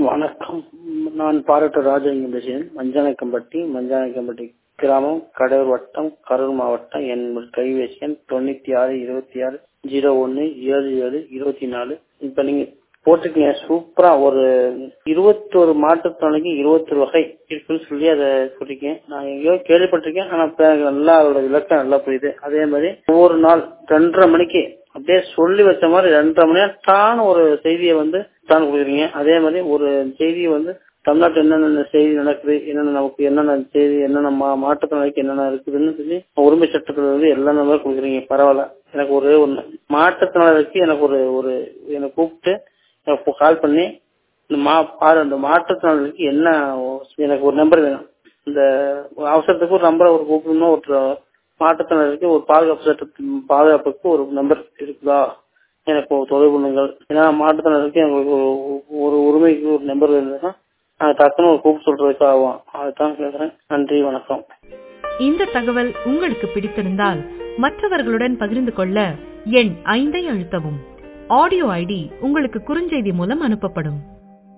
வணக்கம் நான் பாராட்டு ராஜலிங்கம் பேசுகிறேன் மஞ்சானைக்கம்பட்டி மஞ்சானைக்கம்பட்டி கிராமம் கடலூர் வட்டம் கரூர் மாவட்டம் என் கைபேசி எண் தொண்ணூத்தி ஆறு இருபத்தி ஆறு ஜீரோ ஒன்னு ஏழு ஏழு இருபத்தி நாலு இப்ப நீங்க போட்டிருக்கீங்க சூப்பரா ஒரு இருபத்தொரு மாற்றுத்திறனாளிக்கு இருபத்தொரு வகை இருக்குன்னு சொல்லி அதை சொல்லிருக்கேன் நான் எங்கேயோ கேள்விப்பட்டிருக்கேன் ஆனா இப்ப எனக்கு நல்லா அதோட விளக்கம் நல்லா புரியுது அதே மாதிரி ஒவ்வொரு நாள் ரெண்டரை மணிக்கு அப்படியே சொல்லி வச்ச மாதிரி ரெண்டரை மணி நேரத்தான ஒரு செய்தியை வந்து தான் கொடுக்குறீங்க அதே மாதிரி ஒரு செய்தியை வந்து தமிழ்நாட்டில் என்னென்ன செய்தி நடக்குது என்னென்ன நமக்கு என்னென்ன செய்தி என்னென்ன மா மாற்றுத்திறனாளிக்கு என்னென்ன இருக்குதுன்னு சொல்லி உரிமை சட்டத்துல வந்து எல்லா நல்லா கொடுக்குறீங்க பரவாயில்ல எனக்கு ஒரு ஒன்று மாற்றுத்திறனாளிக்கு எனக்கு ஒரு ஒரு என்னை கூப்பிட்டு எனக்கு கால் பண்ணி இந்த மா பாரு அந்த மாற்றுத்திறனாளிக்கு என்ன எனக்கு ஒரு நம்பர் வேணும் இந்த அவசரத்துக்கு ஒரு நம்பரை ஒரு கூப்பிடணும் ஒரு மாற்றுத்திறனாளிக்கு ஒரு பாதுகாப்பு சட்டத்தின் பாதுகாப்புக்கு ஒரு நம்பர் இருக்குதா எனக்கு ஒரு தொலைவு பண்ணுங்கள் ஏன்னா மாற்றுத்திறனாளிக்கு எங்களுக்கு ஒரு உரிமைக்கு ஒரு நம்பர் இருந்ததுன்னா நான் டக்குன்னு ஒரு கூப்பிட்டு சொல்றதுக்கு ஆகும் அதுதான் கேட்குறேன் நன்றி வணக்கம் இந்த தகவல் உங்களுக்கு பிடித்திருந்தால் மற்றவர்களுடன் பகிர்ந்து கொள்ள எண் ஐந்தை அழுத்தவும் ஆடியோ ஐடி உங்களுக்கு குறுஞ்செய்தி மூலம் அனுப்பப்படும்